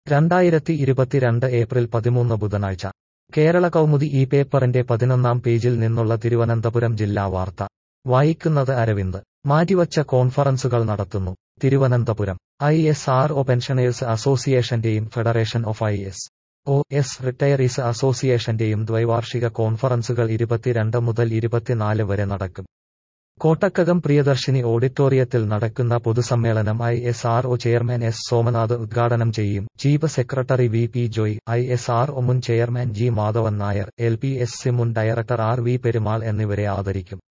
രണ്ടായിരത്തി ഇരുപത്തിരണ്ട് ഏപ്രിൽ പതിമൂന്ന് ബുധനാഴ്ച കേരള കൗമുദി ഈ പേപ്പറിന്റെ പതിനൊന്നാം പേജിൽ നിന്നുള്ള തിരുവനന്തപുരം ജില്ലാ വാർത്ത വായിക്കുന്നത് അരവിന്ദ് മാറ്റിവച്ച കോൺഫറൻസുകൾ നടത്തുന്നു തിരുവനന്തപുരം I S R O pensioners അസോസിയേഷന്റെയും federation of I S O S retirees അസോസിയേഷന്റെയും ദ്വൈവാർഷിക കോൺഫറൻസുകൾ ഇരുപത്തിരണ്ട് മുതൽ ഇരുപത്തിനാല് വരെ നടക്കും കോട്ടക്കകം പ്രിയദർശിനി ഓഡിറ്റോറിയത്തിൽ നടക്കുന്ന പൊതുസമ്മേളനം I S R O chairman S Somanath ഉദ്ഘാടനം ചെയ്യും chief secretary V P Joy I S R O മുൻ chairman G Madhavan Nair L P S C മുൻ ഡയറക്ടർ ആർ വി പെരുമാൾ എന്നിവരെ ആദരിക്കും